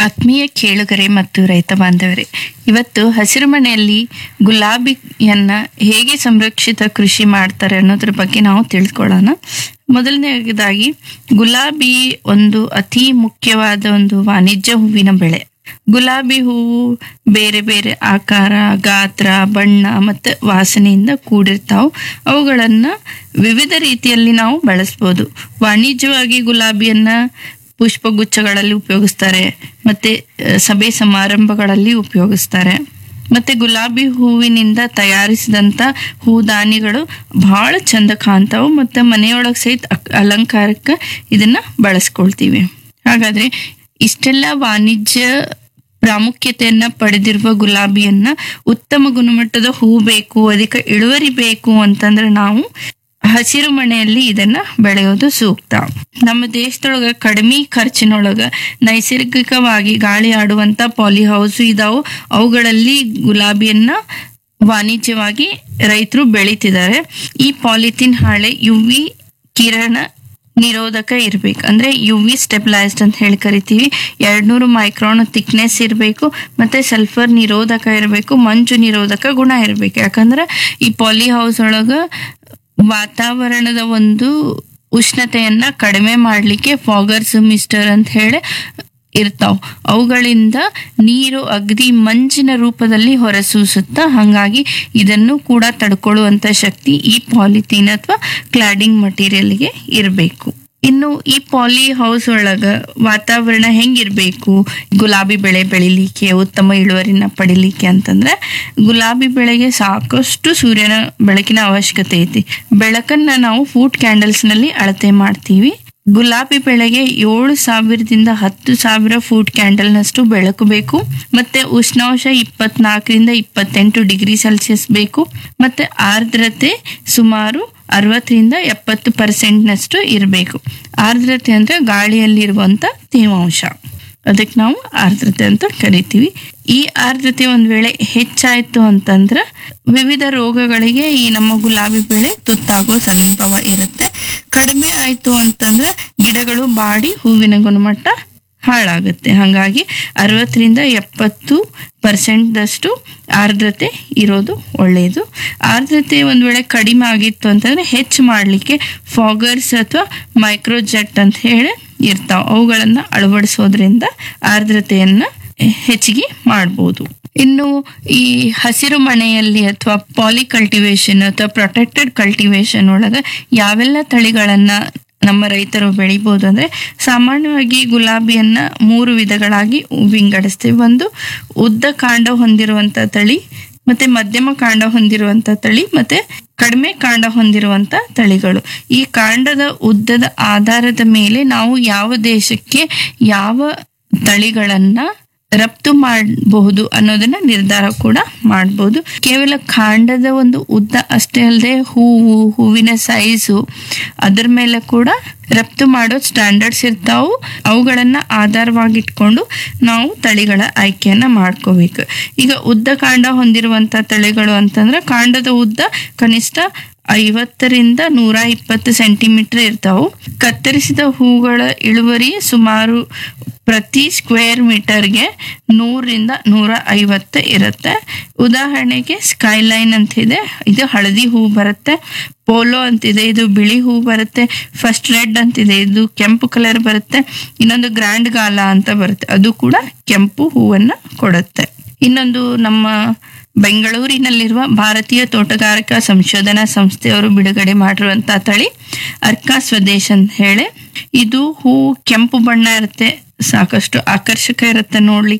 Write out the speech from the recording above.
ಆತ್ಮೀಯ ಕೇಳುಗರೆ ಮತ್ತು ರೈತ ಬಾಂಧವರೇ ಇವತ್ತು ಹಸಿರು ಮನೆಯಲ್ಲಿ ಗುಲಾಬಿಯನ್ನ ಹೇಗೆ ಸಂರಕ್ಷಿತ ಕೃಷಿ ಮಾಡ್ತಾರೆ ಅನ್ನೋದ್ರ ಬಗ್ಗೆ ನಾವು ತಿಳ್ಕೊಳ್ಳೋಣ ಮೊದಲನೇದಾಗಿ ಗುಲಾಬಿ ಒಂದು ಅತಿ ಮುಖ್ಯವಾದ ಒಂದು ವಾಣಿಜ್ಯ ಹೂವಿನ ಬೆಳೆ ಗುಲಾಬಿ ಹೂವು ಬೇರೆ ಬೇರೆ ಆಕಾರ ಗಾತ್ರ ಬಣ್ಣ ಮತ್ತು ವಾಸನೆಯಿಂದ ಕೂಡಿರ್ತಾವು ಅವುಗಳನ್ನ ವಿವಿಧ ರೀತಿಯಲ್ಲಿ ನಾವು ಬಳಸ್ಬೋದು ವಾಣಿಜ್ಯವಾಗಿ ಗುಲಾಬಿಯನ್ನ ಪುಷ್ಪಗುಚ್ಛಗಳಲ್ಲಿ ಉಪಯೋಗಿಸ್ತಾರೆ ಮತ್ತೆ ಅಹ್, ಸಭೆ ಸಮಾರಂಭಗಳಲ್ಲಿ ಉಪಯೋಗಿಸ್ತಾರೆ ಮತ್ತೆ ಗುಲಾಬಿ ಹೂವಿನಿಂದ ತಯಾರಿಸಿದಂತ ಹೂದಾನಿಗಳು ಬಹಳ ಚಂದ ಕಾಣ್ತಾವು ಮತ್ತೆ ಮನೆಯೊಳಗೆ ಸಹಿತ ಅಕ್- ಅಲಂಕಾರಕ್ಕೆ ಇದನ್ನ ಬಳಸ್ಕೊಳ್ತೀವಿ ಹಾಗಾದ್ರೆ ಇಷ್ಟೆಲ್ಲ ವಾಣಿಜ್ಯ ಪ್ರಾಮುಖ್ಯತೆಯನ್ನ ಪಡೆದಿರುವ ಗುಲಾಬಿಯನ್ನ ಉತ್ತಮ ಗುಣಮಟ್ಟದ ಹೂ ಬೇಕು ಅದಕ್ಕೆ ಇಳುವರಿ ಬೇಕು ಅಂತಂದ್ರೆ ನಾವು ಹಸಿರು ಮನೆಯಲ್ಲಿ ಇದನ್ನ ಬೆಳೆಯೋದು ಸೂಕ್ತ ನಮ್ಮ ದೇಶದೊಳಗ ಕಡಿಮೆ ಖರ್ಚಿನೊಳಗ ನೈಸರ್ಗಿಕವಾಗಿ ಗಾಳಿ ಆಡುವಂತ ಪಾಲಿ ಹೌಸ್ ಇದಾವು ಅವುಗಳಲ್ಲಿ ಗುಲಾಬಿಯನ್ನ ವಾಣಿಜ್ಯವಾಗಿ ರೈತರು ಬೆಳೀತಿದ್ದಾರೆ ಈ ಪಾಲಿಥಿನ್ ಹಾಳೆ ಯು ವಿ ಕಿರಣ ನಿರೋಧಕ ಇರ್ಬೇಕು ಅಂದ್ರೆ ಯು ವಿ ಸ್ಟೆಬಿಲೈಸ್ಡ್ ಅಂತ ಹೇಳಿ ಕರಿತೀವಿ ಎರಡ್ನೂರು ಮೈಕ್ರಾನ್ ಥಿಕ್ನೆಸ್ ಇರಬೇಕು ಮತ್ತೆ ಸಲ್ಫರ್ ನಿರೋಧಕ ಇರಬೇಕು ಮಂಜು ನಿರೋಧಕ ಗುಣ ಇರಬೇಕು ಯಾಕಂದ್ರೆ ಈ ಪಾಲಿ ಹೌಸ್ ಒಳಗ ವಾತಾವರಣದ ಒಂದು ಉಷ್ಣತೆಯನ್ನ ಕಡಿಮೆ ಮಾಡಲಿಕ್ಕೆ ಫಾಗರ್ಸ್ ಮಿಸ್ಟರ್ ಅಂತ ಹೇಳಿ ಇರ್ತಾವ್ ಅವುಗಳಿಂದ ನೀರು ಅಗದಿ ಮಂಜಿನ ರೂಪದಲ್ಲಿ ಹೊರಸೂಸುತ್ತಾ ಹಾಗಾಗಿ ಇದನ್ನು ಕೂಡ ತಡ್ಕೊಳ್ಳುವಂತ ಶಕ್ತಿ ಈ ಪಾಲಿಥೀನ್ ಅಥವಾ ಕ್ಲಾಡಿಂಗ್ ಮಟೀರಿಯಲ್ಗೆ ಇರಬೇಕು ಇನ್ನು ಈ ಪಾಲಿ ಹೌಸ್ ಒಳಗ ವಾತಾವರಣ ಹೆಂಗಿರ್ಬೇಕು ಗುಲಾಬಿ ಬೆಳೆ ಬೆಳಿಲಿಕ್ಕೆ ಉತ್ತಮ ಇಳುವರಿನ ಪಡಿಲಿಕ್ಕೆ ಅಂತಂದ್ರೆ ಗುಲಾಬಿ ಬೆಳೆಗೆ ಸಾಕಷ್ಟು ಸೂರ್ಯನ ಬೆಳಕಿನ ಅವಶ್ಯಕತೆ ಐತಿ ಬೆಳಕನ್ನ ನಾವು ಫೂಡ್ ಕ್ಯಾಂಡಲ್ಸ್ ನಲ್ಲಿ ಅಳತೆ ಮಾಡ್ತೀವಿ ಗುಲಾಬಿ ಬೆಳೆಗೆ ಏಳು ಸಾವಿರದಿಂದ ಹತ್ತು ಸಾವಿರ ಫೂಟ್ ಕ್ಯಾಂಡಲ್ನಷ್ಟು ಬೆಳಕು ಬೇಕು ಮತ್ತೆ ಉಷ್ಣಾಂಶ ಇಪ್ಪತ್ನಾಲ್ಕರಿಂದ ಇಪ್ಪತ್ತೆಂಟು ಡಿಗ್ರಿ ಸೆಲ್ಸಿಯಸ್ ಬೇಕು ಮತ್ತೆ ಆರ್ದ್ರತೆ ಸುಮಾರು ಅರವತ್ತರಿಂದ ಎಪ್ಪತ್ತು ಪರ್ಸೆಂಟ್ನಷ್ಟು ಇರಬೇಕು ಆರ್ದ್ರತೆ ಅಂದ್ರೆ ಗಾಳಿಯಲ್ಲಿರುವಂತ ತೇವಾಂಶ ಅದಕ್ಕೆ ನಾವು ಆರ್ದ್ರತೆ ಅಂತ ಕರಿತೀವಿ ಈ ಆರ್ದ್ರತೆ ಒಂದ್ ವೇಳೆ ಹೆಚ್ಚಾಯ್ತು ಅಂತಂದ್ರ ವಿವಿಧ ರೋಗಗಳಿಗೆ ಈ ನಮ್ಮ ಗುಲಾಬಿ ಬೆಳೆ ತುತ್ತಾಗೋ ಸಂಭವ ಇರುತ್ತೆ ಕಡಿಮೆ ಆಯ್ತು ಅಂತಂದ್ರ ಗಿಡಗಳು ಬಾಡಿ ಹೂವಿನ ಗುಣಮಟ್ಟ ಹಾಳಾಗುತ್ತೆ ಹಾಗಾಗಿ ಅರವತ್ತರಿಂದ ಎಪ್ಪತ್ತು ಪರ್ಸೆಂಟ್ದಷ್ಟು ಆರ್ದ್ರತೆ ಇರೋದು ಒಳ್ಳೆಯದು ಆರ್ದ್ರತೆ ಒಂದ್ ವೇಳೆ ಕಡಿಮೆ ಆಗಿತ್ತು ಅಂತಂದ್ರೆ ಹೆಚ್ಚು ಮಾಡಲಿಕ್ಕೆ ಫಾಗರ್ಸ್ ಅಥವಾ ಮೈಕ್ರೋಜೆಟ್ ಅಂತ ಹೇಳಿ ಇರ್ತಾವ ಅವುಗಳನ್ನ ಅಳವಡಿಸೋದ್ರಿಂದ ಆರ್ದ್ರತೆಯನ್ನ ಹೆಚ್ಚಿಗೆ ಮಾಡ್ಬೋದು ಇನ್ನು ಈ ಹಸಿರು ಮನೆಯಲ್ಲಿ ಅಥವಾ ಪಾಲಿ ಕಲ್ಟಿವೇಶನ್ ಅಥವಾ ಪ್ರೊಟೆಕ್ಟೆಡ್ ಕಲ್ಟಿವೇಶನ್ ಒಳಗ ಯಾವೆಲ್ಲ ತಳಿಗಳನ್ನ ನಮ್ಮ ರೈತರು ಬೆಳಿಬಹುದು ಅಂದ್ರೆ ಸಾಮಾನ್ಯವಾಗಿ ಗುಲಾಬಿಯನ್ನ ಮೂರು ವಿಧಗಳಾಗಿ ವಿಂಗಡಿಸ್ತೀವಿ ಒಂದು ಉದ್ದ ಕಾಂಡ ಹೊಂದಿರುವಂತ ತಳಿ ಮತ್ತೆ ಮಧ್ಯಮ ಕಾಂಡ ಹೊಂದಿರುವಂತ ತಳಿ ಮತ್ತೆ ಕಡಿಮೆ ಕಾಂಡ ಹೊಂದಿರುವಂತ ತಳಿಗಳು ಈ ಕಾಂಡದ ಉದ್ದದ ಆಧಾರದ ಮೇಲೆ ನಾವು ಯಾವ ದೇಶಕ್ಕೆ ಯಾವ ತಳಿಗಳನ್ನ ರಫ್ತು ಮಾಡಬಹುದು ಅನ್ನೋದನ್ನ ನಿರ್ಧಾರ ಕೂಡ ಮಾಡಬಹುದು ಕೇವಲ ಕಾಂಡದ ಒಂದು ಉದ್ದ ಅಷ್ಟೇ ಅಲ್ಲದೆ ಹೂವು ಹೂವಿನ ಸೈಜು ಅದ್ರ ಮೇಲೆ ಕೂಡ ರಫ್ತು ಮಾಡೋ ಸ್ಟ್ಯಾಂಡರ್ಡ್ಸ್ ಇರ್ತಾವು ಅವುಗಳನ್ನ ಆಧಾರವಾಗಿಟ್ಕೊಂಡು ನಾವು ತಳಿಗಳ ಆಯ್ಕೆಯನ್ನ ಮಾಡ್ಕೋಬೇಕು ಈಗ ಉದ್ದ ಕಾಂಡ ಹೊಂದಿರುವಂತ ತಳಿಗಳು ಅಂತಂದ್ರೆ ಕಾಂಡದ ಉದ್ದ ಕನಿಷ್ಠ ಐವತ್ತರಿಂದ ನೂರ ಇಪ್ಪತ್ತು ಸೆಂಟಿಮೀಟರ್ ಇರ್ತಾವು ಕತ್ತರಿಸಿದ ಹೂಗಳ ಇಳುವರಿ ಸುಮಾರು ಪ್ರತಿ ಸ್ಕ್ವೇರ್ ಮೀಟರ್ಗೆ ನೂರರಿಂದ ನೂರ ಐವತ್ತು ಇರುತ್ತೆ ಉದಾಹರಣೆಗೆ ಸ್ಕೈಲೈನ್ ಅಂತಿದೆ ಇದು ಹಳದಿ ಹೂ ಬರುತ್ತೆ ಪೋಲೋ ಅಂತಿದೆ ಇದು ಬಿಳಿ ಹೂ ಬರುತ್ತೆ ಫಸ್ಟ್ ರೆಡ್ ಅಂತಿದೆ ಇದು ಕೆಂಪು ಕಲರ್ ಬರುತ್ತೆ ಇನ್ನೊಂದು ಗ್ರ್ಯಾಂಡ್ ಗಾಲ ಅಂತ ಬರುತ್ತೆ ಅದು ಕೂಡ ಕೆಂಪು ಹೂವನ್ನ ಕೊಡುತ್ತೆ ಇನ್ನೊಂದು ನಮ್ಮ ಬೆಂಗಳೂರಿನಲ್ಲಿರುವ ಭಾರತೀಯ ತೋಟಗಾರಿಕಾ ಸಂಶೋಧನಾ ಸಂಸ್ಥೆಯವರು ಬಿಡುಗಡೆ ಮಾಡಿರುವಂತಹ ತಳಿ ಅರ್ಕಾ ಸ್ವದೇಶ್ ಅಂತ ಹೇಳಿ ಇದು ಹೂ ಕೆಂಪು ಬಣ್ಣ ಇರುತ್ತೆ ಸಾಕಷ್ಟು ಆಕರ್ಷಕ ಇರುತ್ತೆ ನೋಡ್ಲಿಕ್ಕೆ